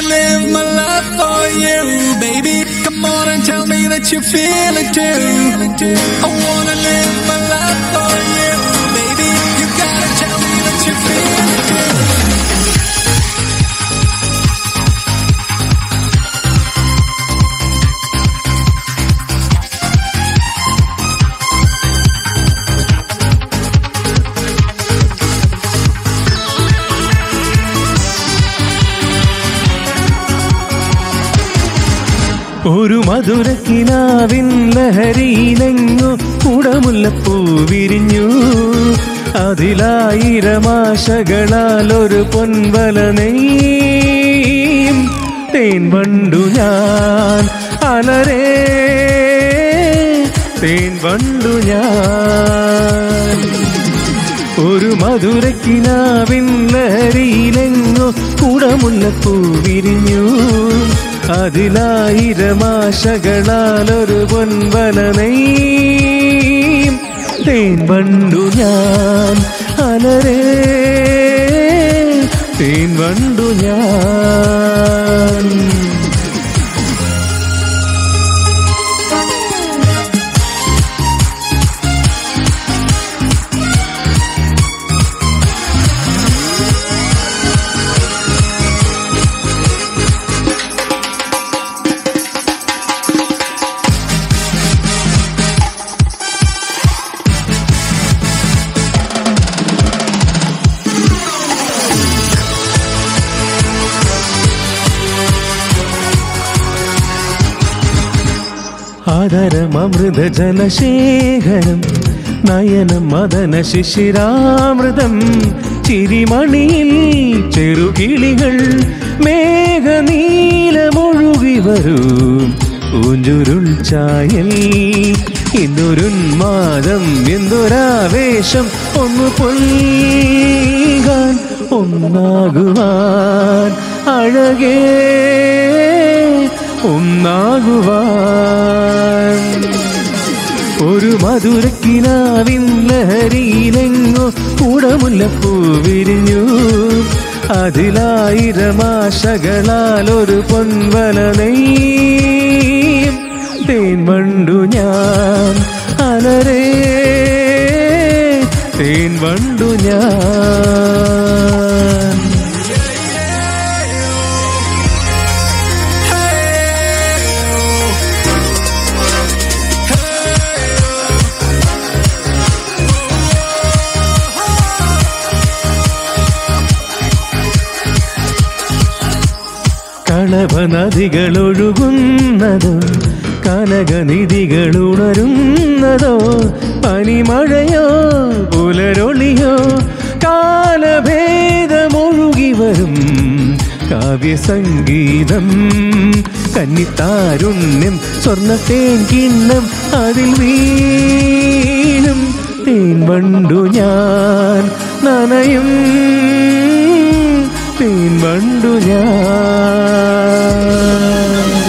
wanna live my life for you, baby. Come on and tell me that you feel it too. I wanna live my life for you, baby. You gotta tell me that you feel it too. ഒരു മധുരക്കിനാവിൻ ലഹരിയിലെങ്ങു കുടമുല്ലപ്പൂ വിരിഞ്ഞു അതിലായിരമാശകളാൽ ഒരു പൊൻവല നെയ്യും തേൻ വണ്ടു ഞാൻ അലരേ തേൻ വണ്ടു ഞാൻ ഒരു മധുരക്കിനാവിൻ ലഹരിയിലെങ്ങോ കുടമുല്ലപ്പൂ വിരിഞ്ഞു അതിലായിരമാശകളാൽ ഒരു പൊൻവല നെയ്യും തേൻ വണ്ടു ഞാൻ അലരേ തേൻ വണ്ടു ഞാൻ ആദരമൃത ജലശേഖരം നയനം മദന ശിശിരാമൃതം ചിരിമണിയിൽ ചെറുകിളികൾ മേഘനീലമൊഴുകി വരൂ ഊഞ്ചുരുൾ ചായൽ ഇന്നൊരുന്മാദം എന്തൊരാവേശം ഒന്ന് പൊൽകാൻ ഒന്നാകുവാൻ അഴകേ ഒന്നാകുവാൻ ഒരു മധുരക്കിനാവിൻ ലഹരിയിലെങ്ങോ കുടമുല്ലപ്പൂ വിരിഞ്ഞു അതിലായിരമാശകളാൽ ഒരു പൊൻവല നെയ്യും തേൻ വണ്ടു ഞാൻ അലരേ തേൻ വണ്ടു ഞാൻ കളഭ നദികളൊഴുകുന്നതോ കനകനിധികൾ ഉണരുന്നതോ പനിമഴയോ പുലരൊളിയോ കാലഭേദമൊഴുകി വരും കാവ്യസംഗീതം കന്നിത്താരുണ്യം സ്വർണ്ണത്തേൻ കിണ്ണം അതിൽ വീണും തേൻ വണ്ടു ഞാൻ നനയും തേൻ വണ്ടു ഞാൻ